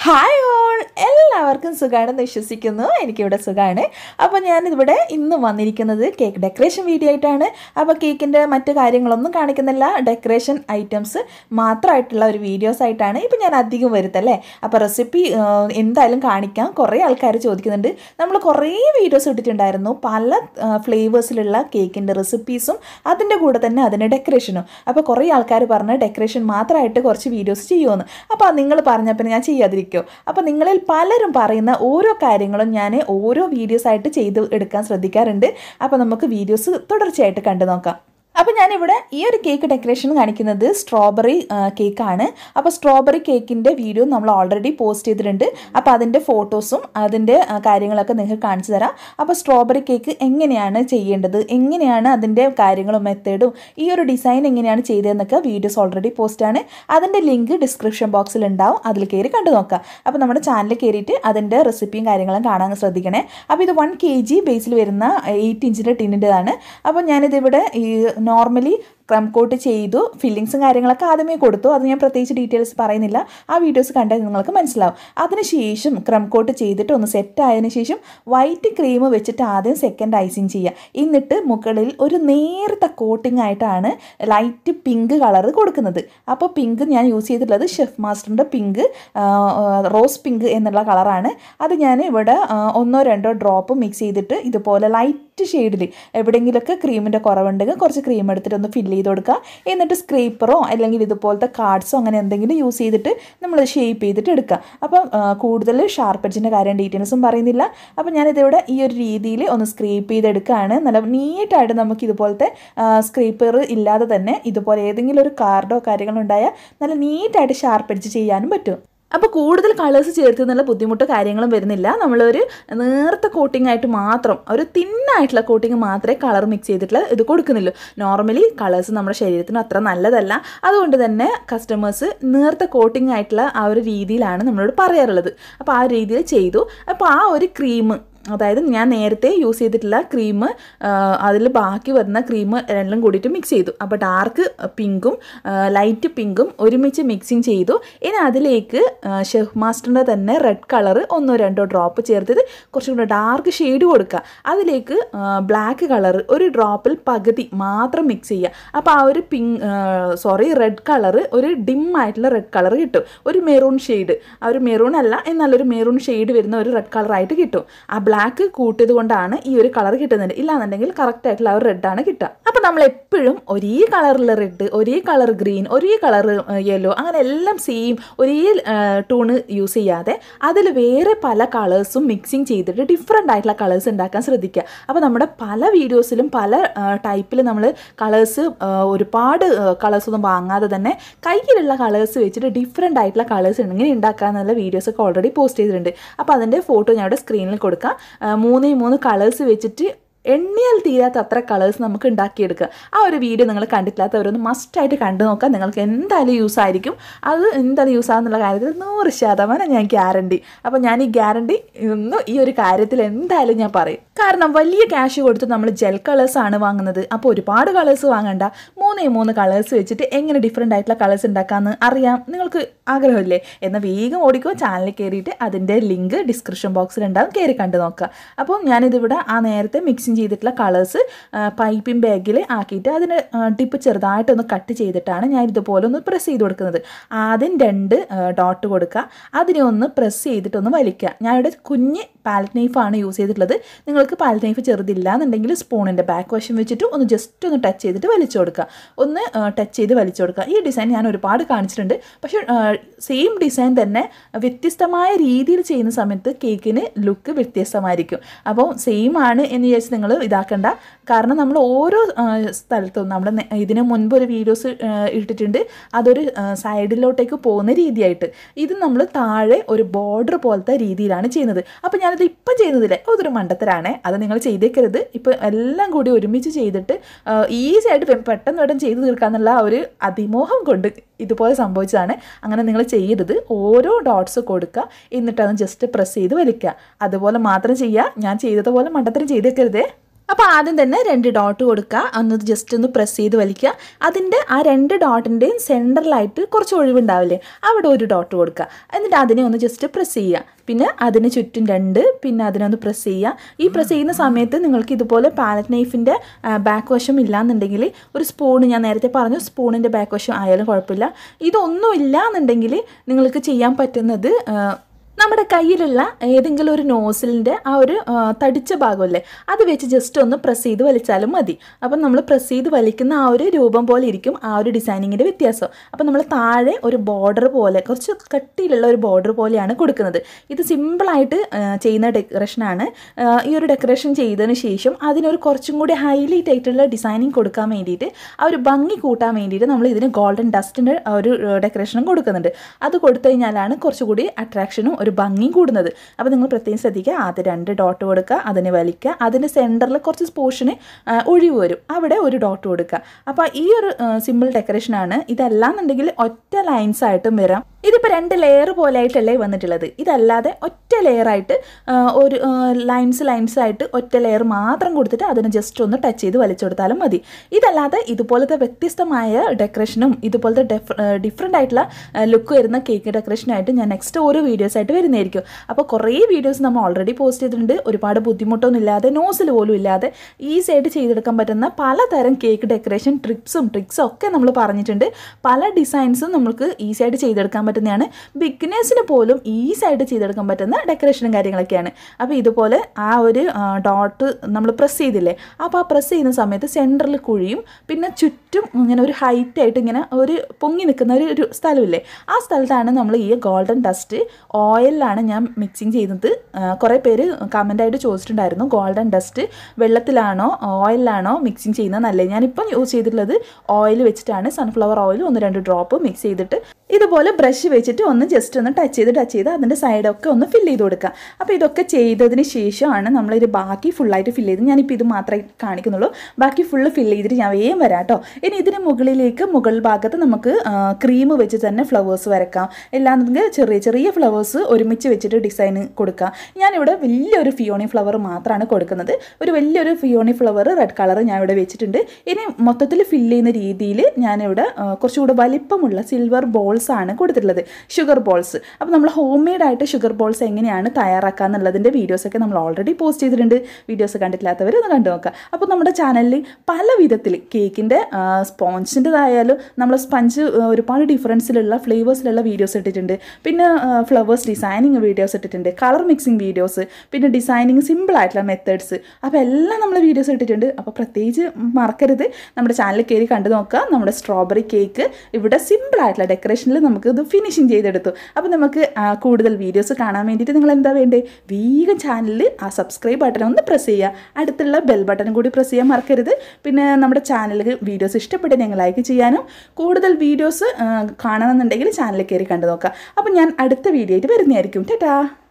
hi all എല്ലാവർക്കും സുഖമാണെന്ന് വിശ്വസിക്കുന്നു എനിക്കിവിടെ സുഖമാണ് അപ്പോൾ ഞാനിവിടെ ഇന്ന് വന്നിരിക്കുന്നത് കേക്ക് ഡെക്കറേഷൻ വീഡിയോ ആയിട്ടാണ് അപ്പോൾ കേക്കിൻ്റെ മറ്റു കാര്യങ്ങളൊന്നും കാണിക്കുന്നില്ല ഡെക്കറേഷൻ ഐറ്റംസ് മാത്രമായിട്ടുള്ള ഒരു വീഡിയോസ് ആയിട്ടാണ് ഇപ്പോൾ ഞാൻ അധികം വരുത്തല്ലേ അപ്പോൾ റെസിപ്പി എന്തായാലും കാണിക്കാം കുറേ ആൾക്കാർ ചോദിക്കുന്നുണ്ട് നമ്മൾ കുറേ വീഡിയോസ് ഇട്ടിട്ടുണ്ടായിരുന്നു പല ഫ്ലേവേഴ്സിലുള്ള കേക്കിൻ്റെ റെസിപ്പീസും അതിൻ്റെ കൂടെ തന്നെ അതിൻ്റെ ഡെക്കറേഷനും അപ്പോൾ കുറേ ആൾക്കാർ പറഞ്ഞ് ഡെക്കറേഷൻ മാത്രമായിട്ട് കുറച്ച് വീഡിയോസ് ചെയ്യുമെന്ന് അപ്പോൾ നിങ്ങൾ പറഞ്ഞപ്പോൾ ഞാൻ ചെയ്യാതിരിക്കും അപ്പോൾ നിങ്ങളിൽ പലരും പറയുന്ന ഓരോ കാര്യങ്ങളും ഞാൻ ഓരോ വീഡിയോസ് ആയിട്ട് ചെയ്ത് എടുക്കാൻ ശ്രദ്ധിക്കാറുണ്ട് അപ്പോൾ നമുക്ക് വീഡിയോസ് തുടർച്ചയായിട്ട് കണ്ടു നോക്കാം അപ്പോൾ ഞാനിവിടെ ഈ ഒരു കേക്ക് ഡെക്കറേഷൻ കാണിക്കുന്നത് സ്ട്രോബെറി കേക്കാണ് അപ്പോൾ സ്ട്രോബെറി കേക്കിൻ്റെ വീഡിയോ നമ്മൾ ഓൾറെഡി പോസ്റ്റ് ചെയ്തിട്ടുണ്ട് അപ്പോൾ അതിൻ്റെ ഫോട്ടോസും അതിൻ്റെ ആ, കാര്യങ്ങളൊക്കെ നിങ്ങൾക്ക് കാണിച്ചു തരാം അപ്പോൾ സ്ട്രോബെറി കേക്ക് എങ്ങനെയാണ് ചെയ്യേണ്ടത് എങ്ങനെയാണ് അതിൻ്റെ കാര്യങ്ങളും മെത്തേഡും ഈ ഒരു ഡിസൈൻ എങ്ങനെയാണ് ചെയ്തതെന്നൊക്കെ വീഡിയോസ് ഓൾറെഡി പോസ്റ്റാണ് അതിൻ്റെ ലിങ്ക് ഡിസ്ക്രിപ്ഷൻ ബോക്സിൽ ഉണ്ടാവും അതിൽ കയറി കണ്ടു നോക്കാം അപ്പോൾ നമ്മുടെ ചാനലിൽ കയറിയിട്ട് അതിൻ്റെ റെസിപ്പിയും കാര്യങ്ങളും കാണാൻ ശ്രദ്ധിക്കണേ അപ്പോൾ ഇത് വൺ കെ ജി ബേസിൽ വരുന്ന എയ്റ്റ് ഇഞ്ചിൻ്റെ ടിന്നിൻ്റെതാണ് അപ്പോൾ ഞാനിതിവിടെ ഈ നോർമലി ക്രം കോട്ട് ചെയ്തു ഫില്ലിങ്സും കാര്യങ്ങളൊക്കെ ആദ്യമേ കൊടുത്തു അത് ഞാൻ പ്രത്യേകിച്ച് ഡീറ്റെയിൽസ് പറയുന്നില്ല ആ വീഡിയോസ് കണ്ടാൽ നിങ്ങൾക്ക് മനസ്സിലാവും അതിനുശേഷം ക്രം കോട്ട് ചെയ്തിട്ട് ഒന്ന് സെറ്റ് ആയതിനു ശേഷം വൈറ്റ് ക്രീം വെച്ചിട്ട് ആദ്യം സെക്കൻഡ് ഐസിങ് ചെയ്യുക എന്നിട്ട് മുകളിൽ ഒരു നേരത്തെ കോട്ടിംഗ് ആയിട്ടാണ് ലൈറ്റ് പിങ്ക് കളർ കൊടുക്കുന്നത് അപ്പോൾ പിങ്ക് ഞാൻ യൂസ് ചെയ്തിട്ടുള്ളത് ഷെഫ് മാസ്റ്ററിൻ്റെ പിങ്ക് റോസ് പിങ്ക് എന്നുള്ള കളറാണ് അത് ഞാൻ ഇവിടെ ആ, ഒന്നോ രണ്ടോ ഡ്രോപ്പ് മിക്സ് ചെയ്തിട്ട് ഇതുപോലെ ലൈറ്റ് ഷെയ്ഡിൽ എവിടെയെങ്കിലുമൊക്കെ ക്രീമിൻ്റെ കുറവുണ്ടെങ്കിൽ കുറച്ച് ക്രീം എടുത്തിട്ട് ഒന്ന് ഫില്ല് ചെയ്ത് കൊടുക്കുക എന്നിട്ട് സ്ക്രീപ്പറോ അല്ലെങ്കിൽ ഇതുപോലത്തെ കാർഡ്സോ അങ്ങനെ എന്തെങ്കിലും യൂസ് ചെയ്തിട്ട് നമ്മൾ ഷേപ്പ് ചെയ്തിട്ട് എടുക്കുക അപ്പോൾ ആ, കൂടുതൽ ഷാർപ്പ് എഡ്ജിൻ്റെ കാര്യം ഡീറ്റെയിൽസും പറയുന്നില്ല അപ്പോൾ ഞാനിതിവിടെ ഈ ഒരു രീതിയിൽ ഒന്ന് സ്ക്രീപ്പ് ചെയ്തെടുക്കുകയാണ് നല്ല നീറ്റായിട്ട് നമുക്ക് ഇതുപോലത്തെ സ്ക്രീപ്പർ ഇല്ലാതെ തന്നെ ഇതുപോലെ ഏതെങ്കിലും ഒരു കാർഡോ കാര്യങ്ങളോ ഉണ്ടായാൽ നല്ല നീറ്റായിട്ട് ഷാർപ്പ് എഡ്ജ് ചെയ്യാനും പറ്റും അപ്പോൾ കൂടുതൽ കളേഴ്സ് ചേർത്ത് എന്നുള്ള ബുദ്ധിമുട്ട് കാര്യങ്ങളും വരുന്നില്ല നമ്മളൊരു നേർത്ത കോട്ടിംഗ് ആയിട്ട് മാത്രം ഒരു തിന്നായിട്ടുള്ള കോട്ടിംഗ് മാത്രമേ കളർ മിക്സ് ചെയ്തിട്ടുള്ള ഇത് കൊടുക്കുന്നുള്ളൂ നോർമലി കളേഴ്സ് നമ്മുടെ ശരീരത്തിന് അത്ര നല്ലതല്ല അതുകൊണ്ട് തന്നെ കസ്റ്റമേഴ്സ് നേർത്ത കോട്ടിംഗ് ആയിട്ടുള്ള ആ ഒരു രീതിയിലാണ് നമ്മളോട് പറയാറുള്ളത് അപ്പോൾ ആ ഒരു രീതിയിൽ ചെയ്തു അപ്പോൾ ആ ഒരു ക്രീം അതായത് ഞാൻ നേരത്തെ യൂസ് ചെയ്തിട്ടുള്ള ക്രീം അതിൽ ബാക്കി വരുന്ന ക്രീം രണ്ടും കൂടിയിട്ട് മിക്സ് ചെയ്തു അപ്പോൾ ഡാർക്ക് പിങ്കും ലൈറ്റ് പിങ്കും ഒരുമിച്ച് മിക്സിങ് ചെയ്തു ഇനി അതിലേക്ക് ഷെഫ് മാസ്റ്ററിൻ്റെ തന്നെ റെഡ് കളർ ഒന്നോ രണ്ടോ ഡ്രോപ്പ് ചേർത്തിട്ട് കുറച്ചും കൂടെ ഡാർക്ക് ഷെയ്ഡ് കൊടുക്കുക അതിലേക്ക് ബ്ലാക്ക് കളർ ഒരു ഡ്രോപ്പിൽ പകുതി മാത്രം മിക്സ് ചെയ്യുക അപ്പോൾ ആ ഒരു പിങ്ക് സോറി റെഡ് കളർ ഒരു ഡിം ആയിട്ടുള്ള റെഡ് കളർ കിട്ടും ഒരു മെറൂൺ ഷെയ്ഡ് ആ ഒരു മെറൂൺ അല്ല എന്നാലൊരു മെറൂൺ ഷെയ്ഡ് വരുന്ന ഒരു റെഡ് കളറായിട്ട് കിട്ടും ആ ബ്ലാക്ക് കൂട്ടിയത് കൊണ്ടാണ് ഈ ഒരു കളർ കിട്ടുന്നത് ഇല്ലാന്നുണ്ടെങ്കിൽ കറക്റ്റ് ആയിട്ടുള്ള ആ ഒരു റെഡാണ് കിട്ടുക അപ്പോൾ നമ്മൾ എപ്പോഴും ഒരേ കളറിലെ റെഡ് ഒരേ കളർ ഗ്രീൻ ഒരേ കളർ യെല്ലോ അങ്ങനെ എല്ലാം സെയിം ഒരേ ടൂണ് യൂസ് ചെയ്യാതെ അതിൽ വേറെ പല കളേഴ്സും മിക്സിങ് ചെയ്തിട്ട് ഡിഫറെൻ്റ് ആയിട്ടുള്ള കളേഴ്സ് ഉണ്ടാക്കാൻ ശ്രദ്ധിക്കുക അപ്പോൾ നമ്മുടെ പല വീഡിയോസിലും പല ടൈപ്പിൽ നമ്മൾ കളേഴ്സ് ഒരുപാട് കളേഴ്സ് ഒന്നും വാങ്ങാതെ തന്നെ കയ്യിലുള്ള കളേഴ്സ് വെച്ചിട്ട് ഡിഫറെൻ്റ് ആയിട്ടുള്ള കളേഴ്സ് എങ്ങനെ ഉണ്ടാക്കാന്നുള്ള വീഡിയോസ് ഒക്കെ ഓൾറെഡി പോസ്റ്റ് ചെയ്തിട്ടുണ്ട് അപ്പോൾ അതിൻ്റെ ഫോട്ടോ ഞാൻ ഇവിടെ സ്ക്രീനിൽ കൊടുക്കാം ആ, മൂന്നേ മൂന്ന് കളേഴ്സ് വെച്ചിട്ട് എണ്ണിയാൽ തീരാത്ത അത്ര കളേഴ്സ് നമുക്ക് ഉണ്ടാക്കിയെടുക്കുക ആ ഒരു വീഡിയോ നിങ്ങൾ കണ്ടിട്ടില്ലാത്തവരൊന്ന് മസ്റ്റായിട്ട് കണ്ടു നോക്കാം നിങ്ങൾക്ക് എന്തായാലും യൂസ് ആയിരിക്കും അത് എന്തായാലും യൂസ് ആകുന്നുള്ള കാര്യത്തിൽ നൂറ് ശതമാനം ഞാൻ ഗ്യാരണ്ടി അപ്പോൾ ഞാൻ ഈ ഗ്യാരണ്ടി ഇന്ന് ഈ ഒരു കാര്യത്തിൽ എന്തായാലും ഞാൻ പറയും കാരണം വലിയ ക്യാഷ് കൊടുത്ത് നമ്മൾ ജെൽ കളേഴ്സ് ആണ് വാങ്ങുന്നത് അപ്പോൾ ഒരുപാട് കളേഴ്സ് വാങ്ങണ്ട മൂന്നേ മൂന്ന് കളേഴ്സ് വെച്ചിട്ട് എങ്ങനെ ഡിഫറെൻ്റ് ആയിട്ടുള്ള കളേഴ്സ് ഉണ്ടാക്കാമെന്ന് അറിയാം നിങ്ങൾക്ക് ആഗ്രഹമില്ലേ എന്നാൽ വേഗം ഓടിക്കോ ചാനലിൽ കയറിയിട്ട് അതിൻ്റെ ലിങ്ക് ഡിസ്ക്രിപ്ഷൻ ബോക്സിൽ ഉണ്ടാവും കയറി കണ്ടു നോക്കുക അപ്പോൾ ഞാനിതിവിടെ ആ നേരത്തെ മിക്സിങ് ചെയ്തിട്ടുള്ള കളേഴ്സ് പൈപ്പിംഗ് ബാഗിൽ ആക്കിയിട്ട് അതിന് ടിപ്പ് ചെറുതായിട്ടൊന്ന് കട്ട് ചെയ്തിട്ടാണ് ഞാൻ ഇതുപോലെ ഒന്ന് പ്രസ് ചെയ്ത് കൊടുക്കുന്നത് ആദ്യം രണ്ട് ഡോട്ട് കൊടുക്കുക അതിനെ ഒന്ന് പ്രസ് ചെയ്തിട്ടൊന്ന് വലിക്കുക ഞാനിവിടെ കുഞ്ഞ് പാലറ്റ് നൈഫാണ് യൂസ് ചെയ്തിട്ടുള്ളത് നിങ്ങൾക്ക് പാലറ്റ് നൈഫ് ചെറുതില്ല എന്നുണ്ടെങ്കിൽ സ്പൂണിൻ്റെ ബാക്ക് വശം വെച്ചിട്ട് ഒന്ന് ജസ്റ്റ് ഒന്ന് ടച്ച് ചെയ്തിട്ട് വലിച്ചു കൊടുക്കുക ഒന്ന് ടച്ച് ചെയ്ത് വലിച്ചു കൊടുക്കുക ഈ ഡിസൈൻ ഞാൻ ഒരുപാട് കാണിച്ചിട്ടുണ്ട് പക്ഷേ സെയിം ഡിസൈൻ തന്നെ വ്യത്യസ്തമായ രീതിയിൽ ചെയ്യുന്ന സമയത്ത് കേക്കിന് ലുക്ക് വ്യത്യസ്തമായിരിക്കും അപ്പോൾ സെയിം ആണ് എന്ന് വിചാരിച്ച് നിങ്ങൾ ഇതാക്കണ്ട കാരണം നമ്മൾ ഓരോ ആ, സ്ഥലത്തും നമ്മൾ നെ- ഇതിന് മുൻപ് ഒരു വീഡിയോസ് ഇട്ടിട്ടുണ്ട് അതൊരു ആ, സൈഡിലോട്ടേക്ക് പോകുന്ന രീതിയായിട്ട് ഇത് നമ്മൾ താഴെ ഒരു ബോർഡർ പോലത്തെ രീതിയിലാണ് ചെയ്യുന്നത് അപ്പോൾ ഞാനിത് ഇപ്പം ചെയ്യുന്നതില്ലേ അതൊരു മണ്ടത്തരാണ് അത് നിങ്ങൾ ചെയ്തേക്കരുത് ഇപ്പോൾ എല്ലാം കൂടി ഒരുമിച്ച് ചെയ്തിട്ട് ഈസി ആയിട്ട് പെ- പെട്ടെന്ന് പെട്ടെന്ന് ചെയ്ത് തീർക്കാന്നുള്ള ആ ഒരു അതിമോഹം കൊണ്ട് ഇതുപോലെ സംഭവിച്ചതാണ് അങ്ങനെ നിങ്ങൾ ചെയ്യരുത് ഓരോ ഡോട്ട്സ് കൊടുക്കുക എന്നിട്ട് അത് ജസ്റ്റ് പ്രസ് ചെയ്ത് വലിക്കുക അതുപോലെ മാത്രം ചെയ്യുക ഞാൻ ചെയ്തതുപോലെ മണ്ടത്തരം ചെയ്തേക്കരുതേ അപ്പോൾ ആദ്യം തന്നെ രണ്ട് ഡോട്ട് കൊടുക്കുക ഒന്ന് ജസ്റ്റ് ഒന്ന് പ്രസ് ചെയ്ത് വലിക്കുക അതിൻ്റെ ആ രണ്ട് ഡോട്ടിൻ്റെയും സെൻറ്ററിലായിട്ട് കുറച്ച് ഒഴിവുണ്ടാവില്ലേ അവിടെ ഒരു ഡോട്ട് കൊടുക്കുക എന്നിട്ട് അതിനെ ഒന്ന് ജസ്റ്റ് പ്രസ് ചെയ്യുക പിന്നെ അതിന് ചുറ്റും രണ്ട് പിന്നെ അതിനൊന്ന് പ്രസ് ചെയ്യുക ഈ പ്രസ് ചെയ്യുന്ന സമയത്ത് നിങ്ങൾക്ക് ഇതുപോലെ പാലറ്റ് നൈഫിൻ്റെ ബാക്ക് വശം ഇല്ലാന്നുണ്ടെങ്കിൽ ഒരു സ്പൂൺ ഞാൻ നേരത്തെ പറഞ്ഞു സ്പൂണിൻ്റെ ബാക്ക് വശം ആയാലും കുഴപ്പമില്ല ഇതൊന്നും ഇല്ല എന്നുണ്ടെങ്കിൽ നിങ്ങൾക്ക് ചെയ്യാൻ പറ്റുന്നത് ആ, നമ്മുടെ കയ്യിലുള്ള ഏതെങ്കിലും ഒരു നോസിലിൻ്റെ ആ ഒരു ആ, തടിച്ച ഭാഗമല്ലേ അത് വെച്ച് ജസ്റ്റ് ഒന്ന് പ്രസ് ചെയ്ത് വലിച്ചാലും മതി അപ്പം നമ്മൾ പ്രസ് ചെയ്ത് വലിക്കുന്ന ആ ഒരു രൂപം പോലെ ഇരിക്കും ആ ഒരു ഡിസൈനിങ്ങിൻ്റെ വ്യത്യാസം അപ്പം നമ്മൾ താഴെ ഒരു ബോർഡർ പോലെ കുറച്ച് കട്ടിയിലുള്ള ഒരു ബോർഡർ പോലെയാണ് കൊടുക്കുന്നത് ഇത് സിമ്പിളായിട്ട് ആ, ചെയ്യുന്ന ഡെക്കറേഷനാണ് ആ, ഈ ഒരു ഡെക്കറേഷൻ ചെയ്തതിന് ശേഷം അതിനൊരു കുറച്ചും കൂടി ഹൈലൈറ്റ് ആയിട്ടുള്ള ഡിസൈനിങ് കൊടുക്കാൻ വേണ്ടിയിട്ട് ആ ഒരു ഭംഗി കൂട്ടാൻ വേണ്ടിയിട്ട് നമ്മൾ ഇതിന് ഗോൾഡൻ ഡസ്റ്റിൻ്റെ ഒരു ഡെക്കറേഷനും കൊടുക്കുന്നുണ്ട് അത് കൊടുത്തു കഴിഞ്ഞാലാണ് കുറച്ചുകൂടി അട്രാക്ഷനും ഒരു ഭംഗിയും കൂടുന്നത് അപ്പോൾ നിങ്ങൾ പ്രത്യേകം ശ്രദ്ധിക്കുക ആദ്യം രണ്ട് ഡോട്ട് കൊടുക്കുക അതിനെ വലിക്കുക അതിൻ്റെ സെൻറ്ററിൽ കുറച്ച് പോർഷന് ഒഴിവ് വരും അവിടെ ഒരു ഡോട്ട് കൊടുക്കുക അപ്പോൾ ഈ ഒരു സിമ്പിൾ ഡെക്കറേഷനാണ് ഇതല്ലാന്നുണ്ടെങ്കിൽ ഒറ്റ ലൈൻസ് ആയിട്ടും വരാം ഇതിപ്പോൾ രണ്ട് ലെയർ പോലെ ആയിട്ടല്ലേ വന്നിട്ടുള്ളത് ഇതല്ലാതെ ഒറ്റ ലെയറായിട്ട് ഒരു ലൈൻസ് ലൈൻസ് ആയിട്ട് ഒറ്റ ലെയർ മാത്രം കൊടുത്തിട്ട് അതിനെ ജസ്റ്റ് ഒന്ന് ടച്ച് ചെയ്ത് വലിച്ചു കൊടുത്താലും മതി ഇതല്ലാതെ ഇതുപോലത്തെ വ്യത്യസ്തമായ ഡെക്കറേഷനും ഇതുപോലത്തെ ഡിഫറെൻ്റ് ആയിട്ടുള്ള ലുക്ക് വരുന്ന കേക്ക് ഡെക്കറേഷനായിട്ട് ഞാൻ നെക്സ്റ്റ് ഓരോ വീഡിയോസ് ആയിട്ട് വരുന്നതായിരിക്കും അപ്പോൾ കുറേ വീഡിയോസ് നമ്മൾ ഓൾറെഡി പോസ്റ്റ് ചെയ്തിട്ടുണ്ട് ഒരുപാട് ബുദ്ധിമുട്ടൊന്നും ഇല്ലാതെ നോസിൽ പോലും ഇല്ലാതെ ഈസി ആയിട്ട് ചെയ്തെടുക്കാൻ പറ്റുന്ന പലതരം കേക്ക് ഡെക്കറേഷൻ ട്രിപ്സും ട്രിക്സും ഒക്കെ നമ്മൾ പറഞ്ഞിട്ടുണ്ട് പല ഡിസൈൻസും നമുക്ക് ഈസി ആയിട്ട് ചെയ്തെടുക്കാൻ പറ്റുന്നതാണ് ബിഗിനേഴ്സിന് പോലും ഈസി ആയിട്ട് ചെയ്തെടുക്കാൻ പറ്റുന്ന ഡെക്കറേഷനും കാര്യങ്ങളൊക്കെയാണ് അപ്പോൾ ഇതുപോലെ ആ ഒരു ഡോട്ട് നമ്മൾ പ്രസ് ചെയ്തില്ലേ അപ്പോൾ ആ പ്രസ് ചെയ്യുന്ന സമയത്ത് സെൻറ്ററിൽ കുഴിയും പിന്നെ ചുറ്റും ഇങ്ങനെ ഒരു ഹൈറ്റ് ആയിട്ട് ഇങ്ങനെ ഒരു പൊങ്ങി നിൽക്കുന്ന ഒരു ഒരു സ്ഥലമില്ലേ ആ സ്ഥലത്താണ് നമ്മൾ ഈ ഗോൾഡൻ ഡസ്റ്റ് ഓയിലാണ് ഞാൻ മിക്സിങ് ചെയ്യുന്നത് ആ, കുറേ പേര് കമൻ്റായിട്ട് ചോദിച്ചിട്ടുണ്ടായിരുന്നു ഗോൾഡൻ ഡസ്റ്റ് വെള്ളത്തിലാണോ ഓയിലാണോ മിക്സിങ് ചെയ്യുന്നത് നല്ലത് ഞാനിപ്പം യൂസ് ചെയ്തിട്ടുള്ളത് ഓയിൽ വെച്ചിട്ടാണ് സൺഫ്ലവർ ഓയിൽ ഒന്ന് രണ്ട് ഡ്രോപ്പ് മിക്സ് ചെയ്തിട്ട് ഇതുപോലെ ബ്രഷ് വെച്ചിട്ട് ഒന്ന് ജസ്റ്റ് ഒന്ന് ടച്ച് ചെയ്ത് ടച്ച് ചെയ്ത് അതിൻ്റെ സൈഡൊക്കെ ഒന്ന് ഫില്ല് ചെയ്ത് കൊടുക്കുക അപ്പോൾ ഇതൊക്കെ ചെയ്തതിന് ശേഷമാണ് നമ്മളിത് ബാക്കി ഫുള്ളായിട്ട് ഫില്ല് ചെയ്ത് ഞാനിപ്പോൾ ഇത് മാത്രമേ കാണിക്കുന്നുള്ളൂ ബാക്കി ഫുള്ള് ഫില്ല് ചെയ്തിട്ട് ഞാൻ വേഗം വരാം കേട്ടോ ഇനി ഇതിന് മുകളിലേക്ക് മുകൾ ഭാഗത്ത് നമുക്ക് ക്രീം വെച്ച് തന്നെ ഫ്ലവേഴ്സ് വരക്കാം എല്ലാന്നുണ്ടെങ്കിൽ ചെറിയ ചെറിയ ഫ്ലവേഴ്സ് ഒരുമിച്ച് വെച്ചിട്ട് ഡിസൈൻ കൊടുക്കാം ഞാനിവിടെ വലിയൊരു ഫിയോണി ഫ്ലവർ മാത്രമാണ് കൊടുക്കുന്നത് ഒരു വലിയൊരു ഫിയോണി ഫ്ലവർ റെഡ് കളർ ഞാൻ ഇവിടെ വെച്ചിട്ടുണ്ട് ഇനി മൊത്തത്തിൽ ഫില്ല് ചെയ്യുന്ന രീതിയിൽ ഞാനിവിടെ ആ, കുറച്ചുകൂടെ വലിപ്പമുള്ള സിൽവർ ബോൾസ് ആണ് കൊടുത്തിട്ടുള്ളത് ഷുഗർ ബോൾസ് അപ്പോൾ നമ്മൾ ഹോം മെയ്ഡ് ആയിട്ട് ഷുഗർ ബോൾസ് എങ്ങനെയാണ് തയ്യാറാക്കുക എന്നുള്ളതിൻ്റെ വീഡിയോസൊക്കെ നമ്മൾ ഓൾറെഡി പോസ്റ്റ് ചെയ്തിട്ടുണ്ട് വീഡിയോസ് കണ്ടിട്ടില്ലാത്തവർ ഒന്ന് കണ്ടു നോക്കുക അപ്പോൾ നമ്മുടെ ചാനലിൽ പല വിധത്തിൽ കേക്കിൻ്റെ സ്പോഞ്ചിൻ്റെതായാലും നമ്മൾ സ്പഞ്ച് ഒരുപാട് ഡിഫറൻസിലുള്ള ഫ്ലേവേഴ്സിലുള്ള വീഡിയോസ് ഇട്ടിട്ടുണ്ട് പിന്നെ ഫ്ലവേഴ്സ് ഡിസൈനിങ് വീഡിയോസ് ഇട്ടിട്ടുണ്ട് കളർ മിക്സിങ് വീഡിയോസ് പിന്നെ ഡിസൈനിങ് സിമ്പിൾ ആയിട്ടുള്ള മെത്തേഡ്സ് അപ്പോൾ എല്ലാം നമ്മൾ വീഡിയോസ് ഇട്ടിട്ടുണ്ട് അപ്പോൾ പ്രത്യേകിച്ച് മറക്കരുത് നമ്മുടെ ചാനലിൽ കയറി കണ്ടു നോക്കുക നമ്മുടെ സ്ട്രോബെറി കേക്ക് ഇവിടെ സിമ്പിൾ ആയിട്ടുള്ള ഡെക്കറേഷനിൽ നമുക്ക് ഇത് ഫിനിഷിങ് ചെയ്തെടുത്തു അപ്പോൾ നമുക്ക് ആ, കൂടുതൽ വീഡിയോസ് കാണാൻ വേണ്ടിയിട്ട് നിങ്ങൾ എന്താ വേണ്ടേ വേഗം ചാനലിൽ ആ സബ്സ്ക്രൈബ് ബട്ടൺ ഒന്ന് പ്രസ് ചെയ്യുക അടുത്തുള്ള ബെൽ ബട്ടൺ കൂടി പ്രസ് ചെയ്യാൻ മറക്കരുത് പിന്നെ നമ്മുടെ ചാനലിൽ വീഡിയോസ് ഇഷ്ടപ്പെട്ട് നിങ്ങൾ ലൈക്ക് ചെയ്യാനും കൂടുതൽ വീഡിയോസ് കാണണമെന്നുണ്ടെങ്കിൽ ചാനലിൽ കയറി കണ്ടു നോക്കുക അപ്പോൾ ഞാൻ അടുത്ത വീഡിയോ ആയിട്ട് വരുന്നതായിരിക്കും ടാറ്റാ